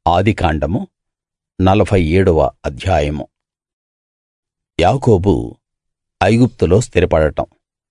ఆదికాండము నలభై ఏడవ అధ్యాయము యాకోబు ఐగుప్తులో స్థిరపడటం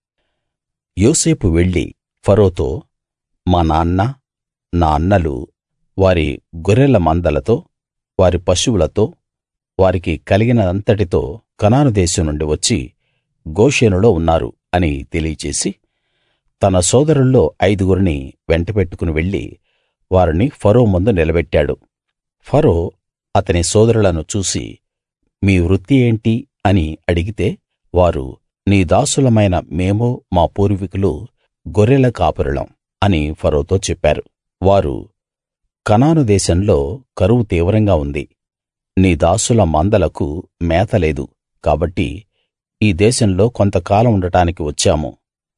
యోసేపు వెళ్లి ఫరోతో మా నాన్న నా అన్నలు వారి గొర్రెల మందలతో వారి పశువులతో వారికి కలిగినదంతటితో కనాను దేశం నుండి వచ్చి గోషెనులో ఉన్నారు అని తెలియచేసి తన సోదరుల్లో ఐదుగురిని వెంటబెట్టుకుని వెళ్లి వారిని ఫరో ముందు నిలబెట్టాడు ఫరో అతని సోదరులను చూసి మీ వృత్తి ఏంటి అని అడిగితే వారు నీ దాసులమైన మేము మా పూర్వీకులు గొర్రెల కాపరులం అని ఫరోతో చెప్పారు వారు కనాను దేశంలో కరువు తీవ్రంగా ఉంది నీ దాసుల మందలకు మేత లేదు కాబట్టి ఈ దేశంలో కొంతకాలం ఉండటానికి వచ్చాము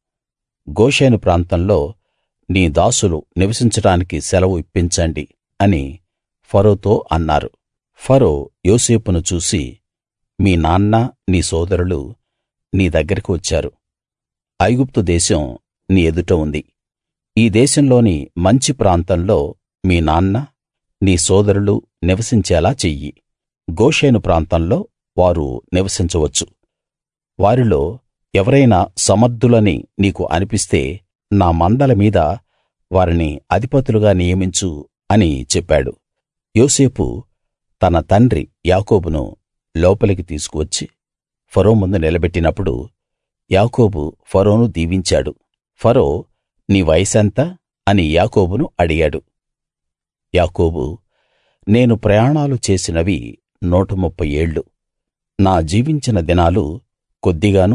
గోషెను ప్రాంతంలో నీ దాసులు నివసించడానికి సెలవు ఇప్పించండి అని ఫరోతో అన్నారు ఫరో యోసేపును చూసి మీ నాన్న నీ సోదరులు నీ దగ్గరికి వచ్చారు ఐగుప్తు దేశం నీ ఎదుట ఉంది ఈ దేశంలోని మంచి ప్రాంతంలో మీ నాన్న నీ సోదరులు నివసించేలా చెయ్యి గోషెను ప్రాంతంలో వారు నివసించవచ్చు వారిలో ఎవరైనా సమర్థులని నీకు అనిపిస్తే నా మందల మీద వారిని అధిపతులుగా నియమించు అని చెప్పాడు యోసేపు తన తండ్రి యాకోబును లోపలికి తీసుకువచ్చి ఫరో ముందు నిలబెట్టినప్పుడు యాకోబు ఫరోను దీవించాడు ఫరో నీ వయసెంత అని యాకోబును అడిగాడు యాకోబు నేను ప్రయాణాలు చేసినవి నూట ముప్ఫై ఏళ్ళు నా జీవించిన దినాలు కొద్దిగానూ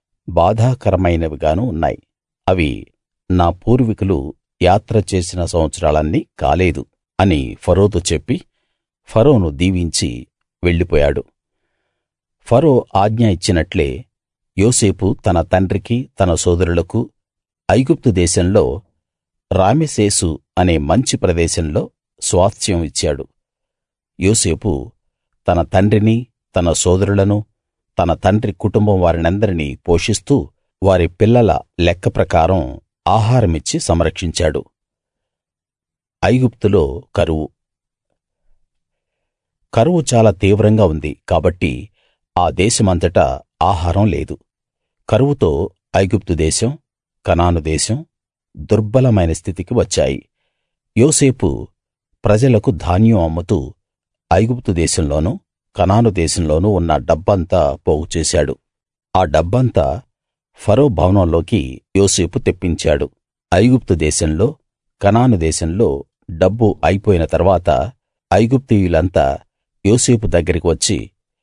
బాధాకరమైనవిగానూ ఉన్నాయి అవి నా పూర్వీకులు యాత్ర చేసిన సంవత్సరాలన్నీ కాలేదు అని ఫరోతో చెప్పి ఫరోను దీవించి వెళ్ళిపోయాడు ఫరో ఆజ్ఞ ఇచ్చినట్లే యోసేపు తన తండ్రికి తన సోదరులకు ఐగుప్తు దేశంలో రామెసేసు అనే మంచి ప్రదేశంలో స్వాస్థ్యం ఇచ్చాడు యోసేపు తన తండ్రిని తన సోదరులను తన తండ్రి కుటుంబం వారినందరినీ పోషిస్తూ వారి పిల్లల లెక్క ప్రకారం ఆహారమిచ్చి సంరక్షించాడు ఐగుప్తులో కరువు కరువు చాలా తీవ్రంగా ఉంది కాబట్టి ఆ దేశమంతటా ఆహారం లేదు కరువుతో ఐగుప్తు దేశం కనాను దేశం దుర్బలమైన స్థితికి వచ్చాయి యోసేపు ప్రజలకు ధాన్యం అమ్ముతూ ఐగుప్తు దేశంలోనూ కనాను దేశంలోనూ ఉన్న డబ్బంతా పోగు చేశాడు ఆ డబ్బంతా ఫరో భవనంలోకి యోసేపు తెప్పించాడు ఐగుప్తు దేశంలో కనాను దేశంలో డబ్బు అయిపోయిన తర్వాత ఐగుప్తీయులంతా యోసేపు దగ్గరికి వచ్చి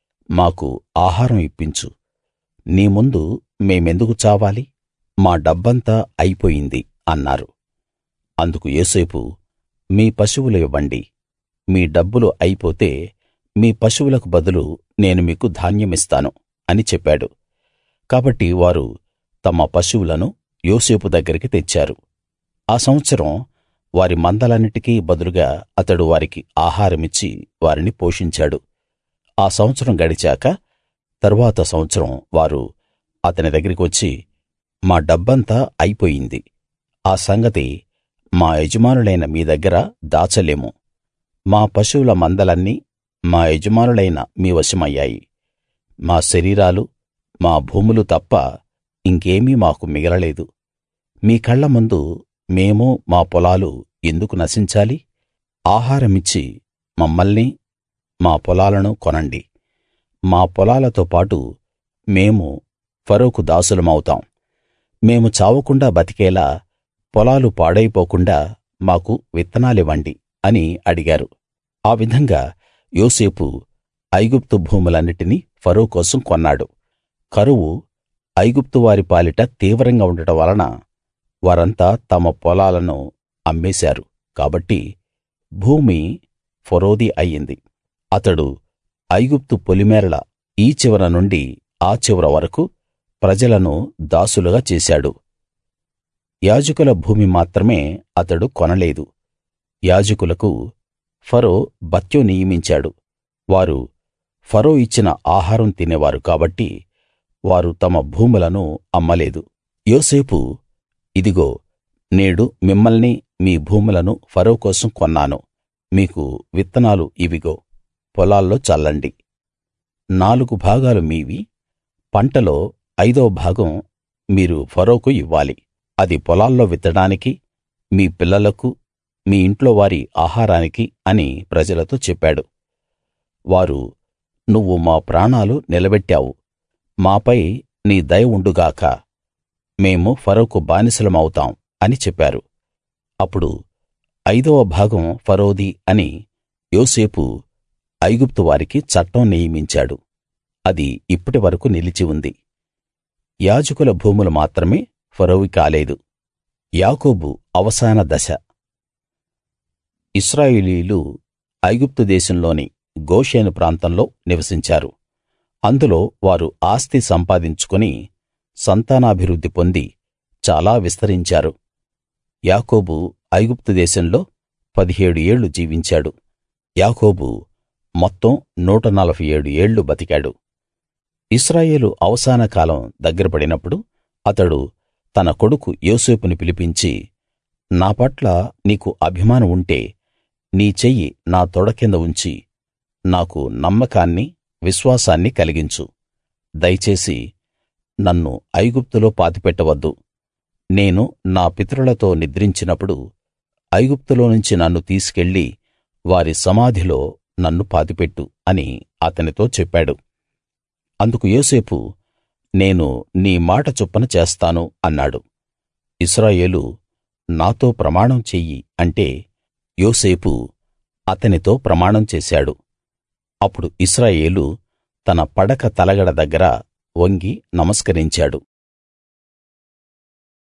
మాకు ఆహారం ఇప్పించు నీ ముందు మేమెందుకు చావాలి మా డబ్బంతా అయిపోయింది అన్నారు అందుకు యోసేపు మీ పశువులు ఇవ్వండి మీ డబ్బులు అయిపోతే మీ పశువులకు బదులు నేను మీకు ధాన్యమిస్తాను అని చెప్పాడు కాబట్టి వారు తమ పశువులను యోసేపు దగ్గరికి తెచ్చారు ఆ సంవత్సరం వారి మందలన్నిటికీ బదులుగా అతడు వారికి ఆహారమిచ్చి వారిని పోషించాడు ఆ సంవత్సరం గడిచాక తరువాత సంవత్సరం వారు అతని దగ్గరికి వచ్చి మా డబ్బంతా అయిపోయింది ఆ సంగతి మా యజమానులైన మీ దగ్గర దాచలేము మా పశువుల మందలన్నీ మా యజమానులైన మీ వశమయ్యాయి మా శరీరాలు మా భూములు తప్ప ఇంకేమీ మాకు మిగలలేదు మీ కళ్ళ ముందు మేము మా పొలాలు ఎందుకు నశించాలి ఆహారమిచ్చి మమ్మల్ని మా పొలాలను కొనండి మా పొలాలతో పాటు మేము ఫరోకు దాసులమవుతాం మేము చావకుండా బతికేలా పొలాలు పాడైపోకుండా మాకు విత్తనాలివ్వండి అని అడిగారు ఆ విధంగా యోసేపు ఐగుప్తు భూములన్నిటినీ ఫరో కోసం కొన్నాడు కరువు ఐగుప్తు వారి పాలిట తీవ్రంగా ఉండటం వలన వారంతా తమ పొలాలను అమ్మేశారు కాబట్టి భూమి ఫరోది అయింది అతడు ఐగుప్తు పొలిమేరల ఈ చివర నుండి ఆ చివర వరకూ ప్రజలను దాసులుగా చేశాడు యాజకుల భూమి మాత్రమే అతడు కొనలేదు యాజకులకు ఫరో భత్యం నియమించాడు వారు ఫరో ఇచ్చిన ఆహారం తినేవారు కాబట్టి వారు తమ భూములను అమ్మలేదు యోసేపు ఇదిగో నేడు మిమ్మల్ని మీ భూములను ఫరో కోసం కొన్నాను మీకు విత్తనాలు ఇవిగో పొలాల్లో చల్లండి నాలుగు భాగాలు మీవి పంటలో ఐదో భాగం మీరు ఫరోకు ఇవ్వాలి అది పొలాల్లో విత్తడానికి మీ పిల్లలకు మీ ఇంట్లో వారి ఆహారానికి అని ప్రజలతో చెప్పాడు వారు నువ్వు మా ప్రాణాలు నిలబెట్టావు మాపై నీ దయ ఉండుగాక మేము ఫరోకు బానిసలమవుతాం అని చెప్పారు అప్పుడు ఐదవ భాగం ఫరోది అని యోసేపు ఐగుప్తు వారికి చట్టం నియమించాడు అది ఇప్పటి వరకూ నిలిచి ఉంది యాజకుల భూములు మాత్రమే ఫరోవి కాలేదు యాకోబు అవసాన దశ ఇశ్రాయేలీయులు ఐగుప్తు దేశంలోని గోషెను ప్రాంతంలో నివసించారు అందులో వారు ఆస్తి సంపాదించుకుని సంతానాభివృద్ధి పొంది చాలా విస్తరించారు యాకోబు ఐగుప్తు దేశంలో పదిహేడు ఏళ్ళు జీవించాడు యాకోబు మొత్తం నూట నలభై ఏడు ఏళ్ళు బతికాడు ఇశ్రాయేలు అవసాన కాలం దగ్గర పడినప్పుడు అతడు తన కొడుకు యోసేపుని పిలిపించి నా పట్ల నీకు అభిమానం ఉంటే నీ చెయ్యి నా తొడ కింద ఉంచి నాకు నమ్మకాన్ని విశ్వాసాన్ని కలిగించు దయచేసి నన్ను ఐగుప్తులో పాతిపెట్టవద్దు నేను నా పితరులతో నిద్రించినప్పుడు ఐగుప్తులో నుంచి నన్ను తీసుకెళ్ళి వారి సమాధిలో నన్ను పాతిపెట్టు అని అతనితో చెప్పాడు అందుకు యోసేపు నేను నీ మాట చొప్పున చేస్తాను అన్నాడు ఇశ్రాయేలు నాతో ప్రమాణం చెయ్యి అంటే యోసేపు అతనితో ప్రమాణం చేశాడు అప్పుడు ఇశ్రాయేలు తన పడక తలగడ దగ్గర వంగి నమస్కరించాడు